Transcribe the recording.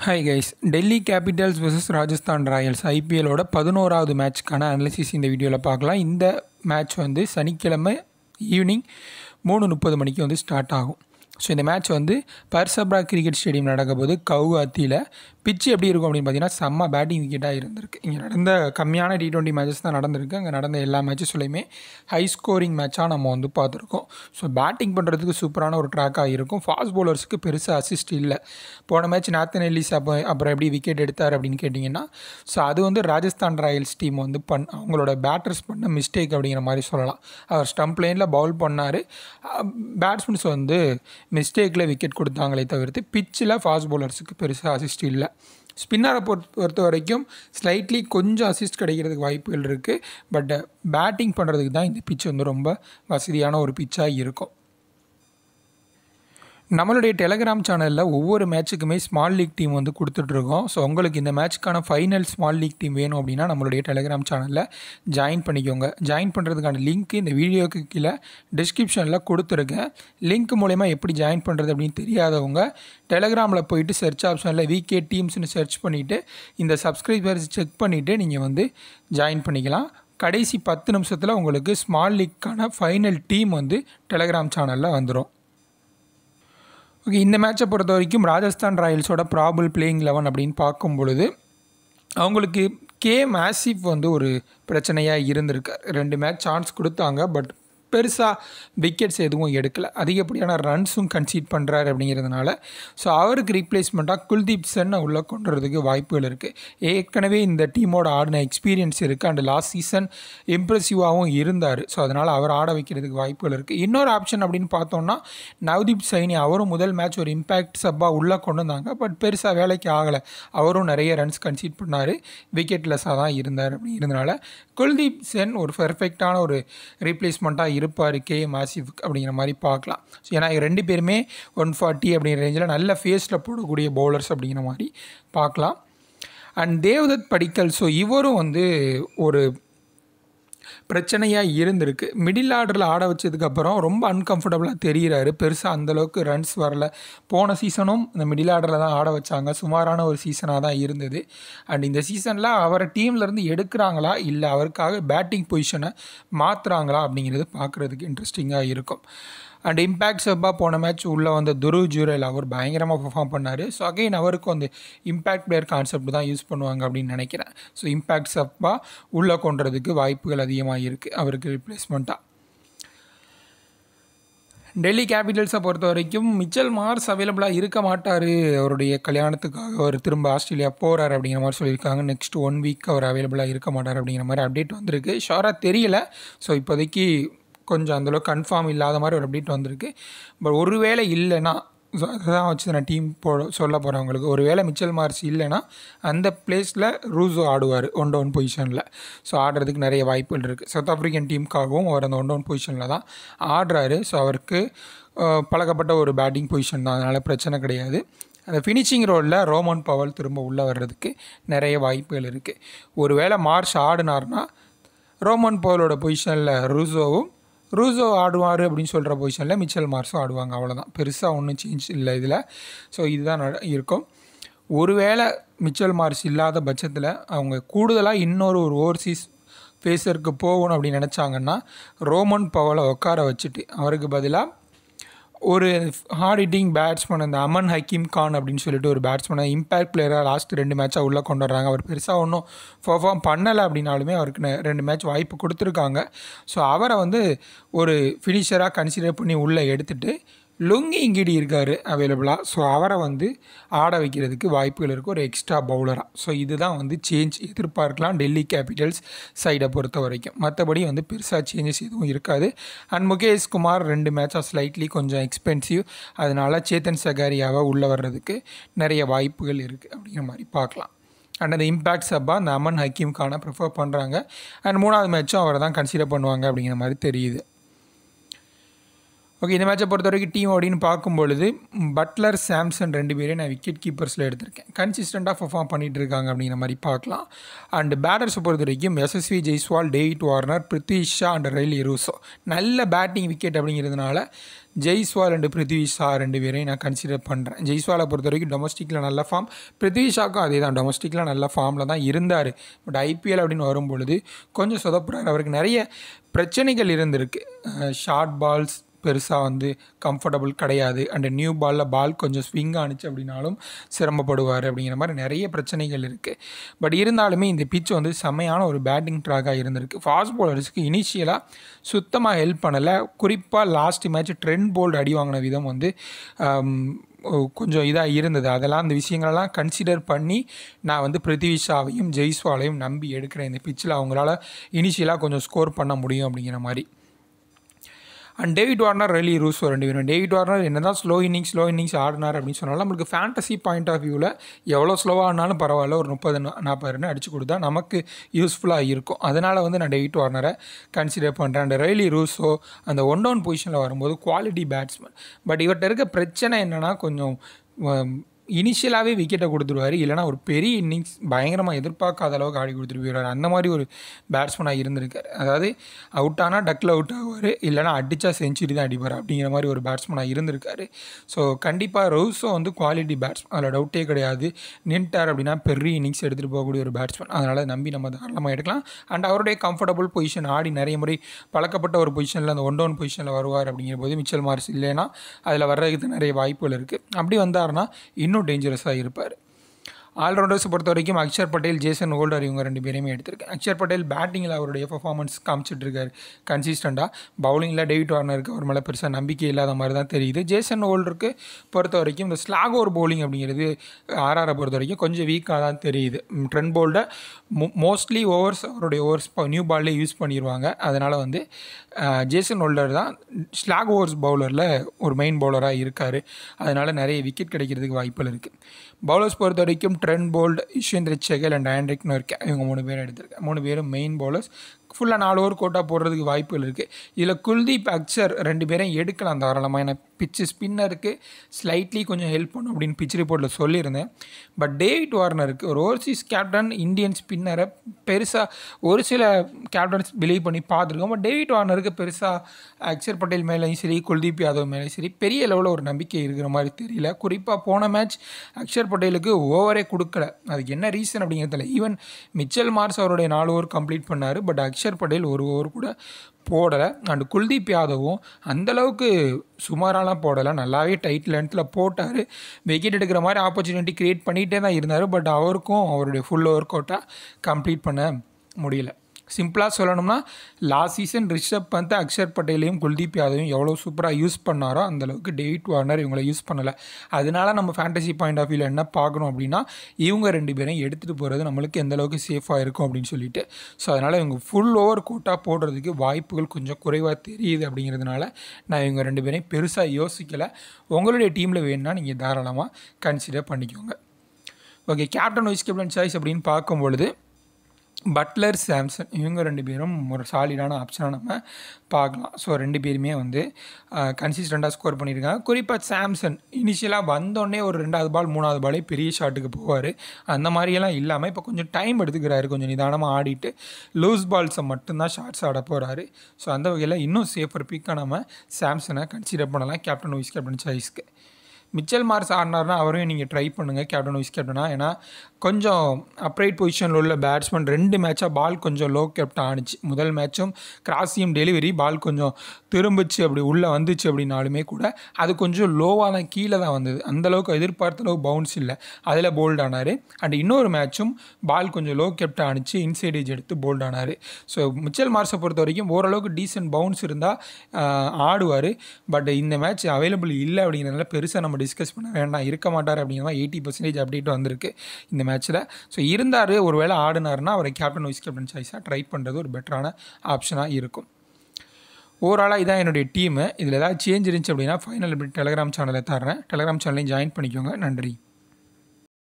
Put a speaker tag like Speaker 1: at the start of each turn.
Speaker 1: hi guys Delhi Capitals vs Rajasthan Royals ஐபிஎல்லோட பதினோராவது மேட்ச்க்கான அனலிசிஸ் இந்த வீடியோவில் பார்க்கலாம் இந்த மேட்ச் வந்து சனிக்கிழமை ஈவினிங் மூணு முப்பது மணிக்கு வந்து ஸ்டார்ட் ஆகும் ஸோ இந்த மேட்ச் வந்து பர்சப்ரா கிரிக்கெட் ஸ்டேடியம் நடக்க போது கவுஹாத்தியில் பிச்சு எப்படி இருக்கும் அப்படின்னு பார்த்தீங்கன்னா செம்ம பேட்டிங் விக்கெட்டாக இருந்திருக்கு இங்கே நடந்த கம்மியான டி டுவெண்ட்டி மேட்சஸ் தான் நடந்திருக்கு அங்கே நடந்த எல்லா மேட்சஸ்லையுமே ஹை ஸ்கோரிங் மேட்சாக நம்ம வந்து பார்த்துருக்கோம் ஸோ பேட்டிங் பண்ணுறதுக்கு சூப்பரான ஒரு ட்ராக்காக இருக்கும் ஃபாஸ்ட் பவுலர்ஸுக்கு பெருசாக அசிஸ்ட் இல்லை போன மேட்ச் நாத்தன் எல்லிஸ் அப்போ அப்புறம் எப்படி விக்கெட் எடுத்தார் அப்படின்னு கேட்டிங்கன்னா ஸோ அது வந்து ராஜஸ்தான் ராயல்ஸ் டீம் வந்து பண் அவங்களோட பேட்டர்ஸ் பண்ண மிஸ்டேக் அப்படிங்கிற மாதிரி சொல்லலாம் அவர் ஸ்டம்ப் லைனில் பவுல் பண்ணார் பேட்ஸ்மேன்ஸ் வந்து மிஸ்டேக்கில் விக்கெட் கொடுத்தாங்களே தவிர்த்து பிச்சில் ஃபாஸ்ட் பவுலர்ஸுக்கு பெருசாக அசிஸ்ட் இல்லை ஸ்பின்னரை பொறுத்த பொறுத்த வரைக்கும் ஸ்லைட்லி கொஞ்சம் அசிஸ்ட் கிடைக்கிறதுக்கு வாய்ப்புகள் இருக்குது பட் பேட்டிங் பண்ணுறதுக்கு தான் இந்த பிச் வந்து ரொம்ப வசதியான ஒரு பிச்சாக இருக்கும் நம்மளுடைய டெலகிராம் சேனலில் ஒவ்வொரு மேட்ச்சுக்குமே ஸ்மால் லீக் டீம் வந்து கொடுத்துட்ருக்கோம் ஸோ உங்களுக்கு இந்த மேட்ச்க்கான ஃபைனல் ஸ்மால் லீக் டீம் வேணும் அப்படின்னா நம்மளுடைய டெலகிராம் சேனலில் ஜாயின் பண்ணிக்கோங்க ஜாயின் பண்ணுறதுக்கான லிங்க் இந்த வீடியோக்கு கீழே டிஸ்கிரிப்ஷனில் கொடுத்துருக்கேன் லிங்க் மூலயமா எப்படி ஜாயின் பண்ணுறது அப்படின்னு தெரியாதவங்க டெலகிராமில் போயிட்டு சர்ச் ஆப்ஷனில் விகே டீம்ஸ்னு சர்ச் பண்ணிவிட்டு இந்த சப்ஸ்கிரைபர்ஸ் செக் பண்ணிவிட்டு நீங்கள் வந்து ஜாயின் பண்ணிக்கலாம் கடைசி பத்து நிமிஷத்தில் உங்களுக்கு ஸ்மால் லீக்கான ஃபைனல் டீம் வந்து டெலகிராம் சேனலில் வந்துடும் ஓகே இந்த மேட்சை பொறுத்த வரைக்கும் ராஜஸ்தான் ராயல்ஸோட ப்ராபல் பிளேயிங் லெவன் அப்படின்னு பார்க்கும் பொழுது அவங்களுக்கு கே மேசிவ் வந்து ஒரு பிரச்சனையாக இருந்திருக்கு ரெண்டு மேட்ச் சான்ஸ் கொடுத்தாங்க பட் பெருசாக விக்கெட்ஸ் எதுவும் எடுக்கலை அதிகப்படியான ரன்ஸும் கன்சீட் பண்ணுறாரு அப்படிங்கிறதுனால ஸோ அவருக்கு ரீப்ளேஸ்மெண்ட்டாக குல்தீப் சென்னை உள்ளே கொண்டு வரதுக்கு வாய்ப்புகள் இருக்குது ஏற்கனவே இந்த டீமோட ஆடின எக்ஸ்பீரியன்ஸ் இருக்குது அண்ட் லாஸ்ட் சீசன் இம்ப்ரெசிவாகவும் இருந்தார் ஸோ அதனால் அவர் ஆட வைக்கிறதுக்கு வாய்ப்புகள் இருக்குது இன்னொரு ஆப்ஷன் அப்படின்னு பார்த்தோம்னா நவ்தீப் சைனி அவரும் முதல் மேட்ச் ஒரு இம்பேக்ட் சப்பாக உள்ளே கொண்டு வந்தாங்க பட் பெருசாக வேலைக்கு ஆகலை அவரும் நிறைய ரன்ஸ் கன்சீட் பண்ணார் விக்கெட்லெஸ்ஸாக தான் இருந்தார் அப்படிங்கிறதுனால குல்தீப் சென் ஒரு பெர்ஃபெக்டான ஒரு ரீப்ளேஸ்மெண்ட்டாக இருப்பார் கே மாசிஃப் அப்படிங்கிற மாதிரி பார்க்கலாம் ஸோ ஏன்னா ரெண்டு பேருமே ஒன் ஃபார்ட்டி அப்படிங்கிற ரேஞ்சில் நல்ல ஃபேஸில் போடக்கூடிய பவுலர்ஸ் அப்படிங்கிற மாதிரி பார்க்கலாம் அண்ட் தேவதத் படிக்கல் ஸோ இவரும் வந்து ஒரு பிரச்சனையாக இருந்திருக்கு மிடில் ஆர்டரில் ஆட வச்சதுக்கப்புறம் ரொம்ப அன்கம்ஃபர்டபுளாக தெரிகிறாரு பெருசாக அந்தளவுக்கு ரன்ஸ் வரல போன சீசனும் இந்த மிடில் ஆர்டரில் தான் ஆட வச்சாங்க சுமாரான ஒரு சீசனாக தான் இருந்தது அண்ட் இந்த சீசனில் அவரை டீம்லேருந்து எடுக்கிறாங்களா இல்லை அவருக்காக பேட்டிங் பொசிஷனை மாற்றுறாங்களா அப்படிங்கிறது பார்க்குறதுக்கு இன்ட்ரெஸ்டிங்காக இருக்கும் அண்ட் இம்பேக்ட் சப்பாக போன மேட்ச் உள்ளே வந்த துரு ஜூரல் அவர் பயங்கரமாக பெர்ஃபார்ம் பண்ணார் ஸோ அகைன் அவருக்கும் அந்த இம்பேக்ட் பிளேயர் கான்செப்ட் தான் யூஸ் பண்ணுவாங்க அப்படின்னு நினைக்கிறேன் ஸோ இம்பேக்ட் சப்பாக உள்ளே கொண்டுறதுக்கு வாய்ப்புகள் அதிகமாக இருக்குது அவருக்கு ரிப்ளேஸ்மெண்ட்டாக டெல்லி கேபிட்டல்ஸை பொறுத்த வரைக்கும் மிச்சல் மார்ஸ் அவைலபிளாக இருக்க மாட்டார் அவருடைய கல்யாணத்துக்காக அவர் திரும்ப ஆஸ்திரேலியா போகிறார் அப்படிங்கிற மாதிரி சொல்லியிருக்காங்க நெக்ஸ்ட் ஒன் வீக் அவர் அவைலபிளாக இருக்க மாட்டார் அப்படிங்கிற மாதிரி அப்டேட் வந்திருக்கு ஷோராக தெரியல ஸோ இப்போதைக்கு கொஞ்சம் அந்தளவுக்கு கன்ஃபார்ம் இல்லாத மாதிரி ஒரு அப்டேட் வந்திருக்கு பட் ஒருவேளை இல்லைன்னா ஸோ அதுதான் வச்சு நான் டீம் போ சொல்ல போகிறவங்களுக்கு ஒரு வேளை மிச்சல் மார்ஸ் இல்லைன்னா அந்த பிளேஸில் ரூசோ ஆடுவார் ஒன் டவுன் பொசிஷனில் ஸோ ஆடுறதுக்கு நிறைய வாய்ப்புகள் இருக்குது சவுத் ஆஃப்ரிக்கன் டீமுக்காகவும் அவர் அந்த ஒன் டவுன் பொசிஷனில் தான் ஆடுறாரு ஸோ அவருக்கு பழக்கப்பட்ட ஒரு பேட்டிங் பொசிஷன் தான் அதனால் பிரச்சனை கிடையாது அந்த ஃபினிஷிங் ரோலில் ரோமன் பவல் திரும்ப உள்ளே வர்றதுக்கு நிறைய வாய்ப்புகள் இருக்குது ஒரு வேளை மார்ச் ஆடினார்னா ரோமன் பவலோட பொசிஷனில் ரூசோவும் ரூசோ ஆடுவார் அப்படின்னு சொல்கிற பொசிஷனில் மிச்சல் மார்ஸும் ஆடுவாங்க அவ்வளோதான் பெருசாக ஒன்றும் சேஞ்ச் இல்லை இதில் ஸோ இதுதான் நட இருக்கும் ஒருவேளை மிச்சல் மார்ஸ் இல்லாத பட்சத்தில் அவங்க கூடுதலாக இன்னொரு ஒரு ஓவர்சீஸ் ஃபேஸருக்கு போகணும் அப்படின்னு நினச்சாங்கன்னா ரோமன் பவலை உட்கார வச்சுட்டு அவருக்கு பதிலாக ஒரு ஹார்ட் ஹிட்டிங் பேட்ஸ்மேன் அந்த அமன் ஹக்கீம் கான் அப்படின்னு சொல்லிட்டு ஒரு பேட்ஸ்மேனை இம்பேக்ட் பிளேயராக லாஸ்ட் ரெண்டு மேட்சாக உள்ளே கொண்டு வர்றாங்க அவர் பெருசாக ஒன்றும் பர்ஃபார்ம் பண்ணலை அப்படின்னாலுமே அவருக்கு ரெண்டு மேட்ச் வாய்ப்பு கொடுத்துருக்காங்க ஸோ அவரை வந்து ஒரு ஃபினிஷராக கன்சிடர் பண்ணி உள்ளே எடுத்துகிட்டு லுங்கி இங்கிடி இருக்கார் அவைலபிளாக ஸோ அவரை வந்து ஆட வைக்கிறதுக்கு வாய்ப்புகள் இருக்குது ஒரு எக்ஸ்ட்ரா பவுலராக ஸோ இதுதான் வந்து சேஞ்ச் எதிர்பார்க்கலாம் டெல்லி கேபிட்டல்ஸ் சைடை பொறுத்த வரைக்கும் மற்றபடி வந்து பெருசாக சேஞ்சஸ் எதுவும் இருக்காது அண்ட் முகேஷ் குமார் ரெண்டு மேட்சாக ஸ்லைட்லி கொஞ்சம் எக்ஸ்பென்சிவ் அதனால் சேத்தன் சகாரியாவை உள்ளே வர்றதுக்கு நிறைய வாய்ப்புகள் இருக்குது அப்படிங்கிற மாதிரி பார்க்கலாம் அண்ட் அந்த இம்பேக்ட் சப்பா அந்த அமன் ஹக்கீம்கான ப்ரிஃபர் பண்ணுறாங்க அண்ட் மூணாவது மேட்சும் அவரை தான் கன்சிடர் பண்ணுவாங்க அப்படிங்கிற மாதிரி தெரியுது ஓகே இந்த மேட்சை பொறுத்த வரைக்கும் டீம் அப்படின்னு பார்க்கும்பொழுது பட்லர் சாம்சன் ரெண்டு பேரையும் நான் விக்கெட் கீப்பர்ஸில் எடுத்திருக்கேன் கன்சிஸ்டண்ட்டாக பர்ஃபார்ம் பண்ணிகிட்டு இருக்காங்க அப்படிங்கிற மாதிரி பார்க்கலாம் அண்ட் பேட்டர்ஸை பொறுத்த வரைக்கும் Yashasvi Jaiswal David Warner Prithvi Shaw and Rilee Rossouw நல்ல பேட்டிங் விக்கெட் அப்படிங்கிறதுனால ஜெய்ஸ்வால் அண்ட் பிருத்வி ஷா ரெண்டு பேரையும் நான் கன்சிடர் பண்ணுறேன் ஜெய்ஸ்வாலை பொறுத்த வரைக்கும் டொமஸ்டிக்கில் நல்ல ஃபார்ம் பிருத்வி ஷாக்கும் அதே தான் டொமஸ்டிக்கில் நல்ல ஃபார்மில் தான் இருந்தார் பட் ஐபிஎல் அப்படின்னு வரும்பொழுது கொஞ்சம் சொதப்புறாரு அவருக்கு நிறைய பிரச்சனைகள் இருந்திருக்கு ஷார்ட் பால்ஸ் பெருசாக வந்து கம்ஃபர்டபுள் கிடையாது அண்ட் நியூ பாலில் பால் கொஞ்சம் ஸ்விங் ஆனிச்சு அப்படின்னாலும் சிரமப்படுவார் அப்படிங்கிற மாதிரி நிறைய பிரச்சனைகள் இருக்குது பட் இருந்தாலுமே இந்த பிச் வந்து செம்மையான ஒரு பேட்டிங் ட்ராக்காக இருந்திருக்கு ஃபாஸ்ட் பவுலர்ஸ்க்கு இனிஷியலாக சுத்தமாக ஹெல்ப் பண்ணலை குறிப்பாக லாஸ்ட் மேட்ச் ட்ரெண்ட் போல்டு அடி வாங்கின விதம் வந்து கொஞ்சம் இதாக இருந்தது அதெல்லாம் அந்த விஷயங்களெல்லாம் கன்சிடர் பண்ணி நான் வந்து பிருத்திவிஷாவையும் ஜெய்ஸ்வாலையும் நம்பி எடுக்கிறேன் இந்த பிச்சில் அவங்களால இனிஷியலாக கொஞ்சம் ஸ்கோர் பண்ண முடியும் அப்படிங்கிற மாதிரி and David Warner Rilee Rossouw ரெண்டு பேரும் டேவிட் வார்னர் என்ன தான் ஸ்லோ இன்னிங்ஸ் ஸ்லோ இன்னிங்ஸ் ஆடினார் அப்படின்னு சொன்னாலும் நம்மளுக்கு ஃபேண்டசி பாயிண்ட் ஆஃப் வியூவில் எவ்வளோ ஸ்லோவாக ஆனாலும் பரவாயில்ல ஒரு முப்பது நாற்பது ரன் அடிச்சு கொடுத்தா நமக்கு யூஸ்ஃபுல்லாக இருக்கும் அதனால் வந்து நான் டேவிட் வார்னரை கன்சிடர் பண்ணுறேன் அண்ட் ரெய்லி ரூஸோ அந்த ஒன் டவுன் பொசிஷனில் வரும்போது குவாலிட்டி பேட்ஸ்மேன் பட் இவர்கிட்ட இருக்க பிரச்சனை என்னென்னா கொஞ்சம் இனிஷியலாகவே விக்கெட்டை கொடுத்துருவார் இல்லைனா ஒரு பெரிய இன்னிங்ஸ் பயங்கரமாக எதிர்பார்க்காத அளவுக்கு ஆடி கொடுத்துட்டு போயிடுவார் அந்த மாதிரி ஒரு பேட்ஸ்மேனாக இருந்திருக்கார் அதாவது அவுட் ஆனால் டக்கில் அவுட் ஆவார் இல்லைனா அடித்தா செஞ்சுரி தான் அடிப்பார் அப்படிங்கிற மாதிரி ஒரு பேட்ஸ்மேனாக இருந்திருக்காரு ஸோ கண்டிப்பாக ரவுஸோ வந்து குவாலிட்டி பேட்ஸ்மேன் அதில் டவுட்டே கிடையாது நின்ட்டார் அப்படின்னா பெரிய இன்னிங்ஸ் எடுத்துகிட்டு போகக்கூடிய ஒரு பேட்ஸ்மேன் அதனால் நம்பி நம்ம தாராளமாக எடுக்கலாம் அண்ட் அவருடைய கம்ஃபர்டபுள் பொசிஷன் ஆடி நிறைய முறை பழக்கப்பட்ட ஒரு பொசிஷனில் அந்த ஒன் டவுன் பொசிஷனில் வருவார் அப்படிங்கிற போது மிச்சல் மார்ஸ் இல்லைன்னா அதில் வர்றதுக்கு நிறைய வாய்ப்புகள் இருக்குது அப்படி வந்தார்னா இன்னும் இன்னும் டேஞ்சரஸாக இருப்பார் ஆல்ரவுண்டர்ஸை பொறுத்த வரைக்கும் அக்ஷர் பட்டேல் ஜேசன் ஹோல்டர் இவங்க ரெண்டு பேரையுமே எடுத்திருக்கேன் அக்ஷர் பட்டேல் பேட்டிங்கில் அவருடைய பர்ஃபார்மன்ஸ் காமிச்சிட்ருக்காரு கன்சிஸ்டண்ட்டாக பவுலிங்கில் டேவிட் வார்னருக்கு அவர் மேலே பெருசாக நம்பிக்கை இல்லாத மாதிரி தான் தெரியுது ஜேசன் ஹோல்டருக்கு பொறுத்த வரைக்கும் இந்த ஸ்லாக் ஓவர் பவுலிங் அப்படிங்கிறது ஆர்ஆரை பொறுத்த வரைக்கும் கொஞ்சம் வீக்காக தான் தெரியுது ட்ரெண்ட் போல்டை மோஸ்ட்லி ஓவர்ஸ் அவருடைய ஓவர்ஸ் நியூ பால்லே யூஸ் பண்ணிடுவாங்க அதனால் வந்து ஜேசன் ஹோல்டர் தான் ஸ்லாக் ஓவர்ஸ் பவுலரில் ஒரு மெயின் பவுலராக இருக்கார் அதனால் நிறைய விக்கெட் கிடைக்கிறதுக்கு வாய்ப்புகள் இருக்குது பவுலர்ஸ் பொறுத்த வரைக்கும் Trent Boult Yuzvendra Chahal and Anrich Nortje இவங்க மூணு பேரும் எடுத்திருக்கேன் மூணு பேரும் மெயின் பவுலர்ஸ் ஃபுல்லாக நாலு ஓவர் கோட்டா போடுறதுக்கு வாய்ப்புகள் இருக்குது இதில் குல்தீப் அக்சர் ரெண்டு பேரும் எடுக்கலாம் தாராளமாக ஏன்னா பிச்சு ஸ்பின்னருக்கு ஸ்லைட்லி கொஞ்சம் ஹெல்ப் பண்ணும் அப்படின்னு பிச் ரிப்போர்ட்டில் சொல்லியிருந்தேன் பட் டேவிட் வார்னருக்கு ஒரு ஓவர்சீஸ் கேப்டன் இந்தியன் ஸ்பின்னரை பெருசாக ஒரு சில கேப்டன்ஸ் பிலீவ் பண்ணி பார்த்துருக்கோம் பட் டேவிட் வார்னருக்கு பெருசாக அக்சர் பட்டேல் மேலேயும் சரி குல்தீப் யாதவ் மேலேயும் சரி பெரிய லெவலில் ஒரு நம்பிக்கை இருக்கிற மாதிரி தெரியல குறிப்பாக போன மேட்ச் அக்ஷர் பட்டேலுக்கு ஓவரே கொடுக்கல அதுக்கு என்ன ரீசன் அப்படிங்கிறதுல ஈவன் மிச்சல் மார்ஸ் அவருடைய நாலு ஓவர் கம்ப்ளீட் பண்ணார் பட் அக்ஷர் பட்டேல் ஒரு ஓவர் கூட போடலை அண்டு குல்தீப் யாதவும் அந்தளவுக்கு சுமாராலாம் போடலை நல்லாவே டைட் லென்த்தில் போட்டார் விக்கெட் எடுக்கிற மாதிரி ஆப்பர்ச்சுனிட்டி க்ரியேட் பண்ணிகிட்டே தான் இருந்தார் பட் அவருக்கும் அவருடைய ஃபுல் ஒர்க் அவுட்டாக கம்ப்ளீட் பண்ண முடியல சிம்பிளாக சொல்லணும்னா லாஸ்ட் சீசன் ரிஷப் பந்த் அக்ஷர் பட்டேலையும் குல்தீப் யாதவையும் எவ்வளோ சூப்பராக யூஸ் பண்ணாரோ அந்தளவுக்கு டேவிட் வார்னர் இவங்களை யூஸ் பண்ணலை அதனால நம்ம ஃபேண்டசி பாயிண்ட் ஆஃப் வியூவில் என்ன பார்க்கணும் அப்படின்னா இவங்க ரெண்டு பேரும் எடுத்துகிட்டு போகிறது நம்மளுக்கு எந்த அளவுக்கு சேஃபாக இருக்கும் அப்படின்னு சொல்லிட்டு ஸோ அதனால் இவங்க ஃபுல் ஓவர் கோட்டாக போடுறதுக்கு வாய்ப்புகள் கொஞ்சம் குறைவாக தெரியுது அப்படிங்கிறதுனால நான் இவங்க ரெண்டு பேரையும் பெருசாக யோசிக்கலை உங்களுடைய டீமில் வேணும்னா நீங்கள் தாராளமாக கன்சிடர் பண்ணிக்கோங்க okay captain vice captain choice அப்படின்னு பார்க்கும்பொழுது பட்லர் சாம்சன் இவங்க ரெண்டு பேரும் ஒரு சாலிடான ஆப்ஷனாக நம்ம பார்க்கலாம் ஸோ ரெண்டு பேருமே வந்து கன்சிஸ்டண்ட்டாக ஸ்கோர் பண்ணியிருக்காங்க குறிப்பாக சாம்சன் இனிஷியலாக வந்தோடனே ஒரு ரெண்டாவது பால் மூணாவது பாலே பெரிய ஷாட்டுக்கு போவார் அந்த மாதிரியெல்லாம் இல்லாமல் இப்போ கொஞ்சம் டைம் எடுத்துக்கிறாரு கொஞ்சம் நிதானமாக ஆடிட்டு லூஸ் பால்ஸை மட்டும்தான் ஷார்ட்ஸ் ஆட போகிறாரு ஸோ அந்த வகையில் இன்னும் சேஃபர் பிக்காக நம்ம சாம்சனை கன்சிடர் பண்ணலாம் கேப்டன் வைஸ் கேப்டன் சாய்ஸ்க்கு மிச்சல் மார்ஸ் ஆடினார்னா அவரையும் நீங்கள் ட்ரை பண்ணுங்கள் கேப்டன் வைஸ் கேப்டனாக ஏன்னா கொஞ்சம் அப்ரைட் பொசிஷனில் உள்ள பேட்ஸ்மேன் ரெண்டு மேட்சாக பால் கொஞ்சம் லோ கேப்ட் ஆணுச்சு முதல் மேட்சும் கிராசியம் டெலிவரி பால் கொஞ்சம் திரும்பிச்சு அப்படி உள்ளே வந்துச்சு அப்படின்னாலுமே கூட அது கொஞ்சம் லோவாக தான் கீழே தான் வந்தது அந்தளவுக்கு எதிர்பார்த்த அளவு பவுன்ஸ் இல்லை அதில் போல்ட் ஆனார் அண்ட் இன்னொரு மேட்சும் பால் கொஞ்சம் லோ கேப்ட் ஆணுச்சு இன்சைட் ஏஜ் எடுத்து போல்ட் ஆனார் ஸோ மிச்சல் மார்ஸை பொறுத்த வரைக்கும் ஓரளவுக்கு டீசென்ட் பவுன்ஸ் இருந்தால் ஆடுவார் பட் இந்த மேட்ச் அவைலபிள் இல்லை அப்படிங்கிறதுனால பெருசாக நம்ம டிஸ்கஸ் பண்ண வேண்டாம் இருக்க மாட்டார் அப்படிங்கிற எயிட்டி பர்சன்டேஜ் அப்டேட் வந்திருக்கு இந்த மேட்ச்சில் ஸோ இருந்தார் ஒரு வேளை ஆடினார்னா அவரை கேப்டன் வைஸ் கேப்டன் சாய்ஸாக ட்ரை பண்ணுறது ஒரு பெட்டரான ஆப்ஷனாக இருக்கும் ஓவராலாக இதான் என்னுடைய டீமு இதில் ஏதாவது சேஞ்ச் இருந்துச்சு அப்படின்னா ஃபைனல் டெலகிராம் சேனலில் தர்றேன் டெலகிராம் சேனலையும் ஜாயின் பண்ணிக்கோங்க நன்றி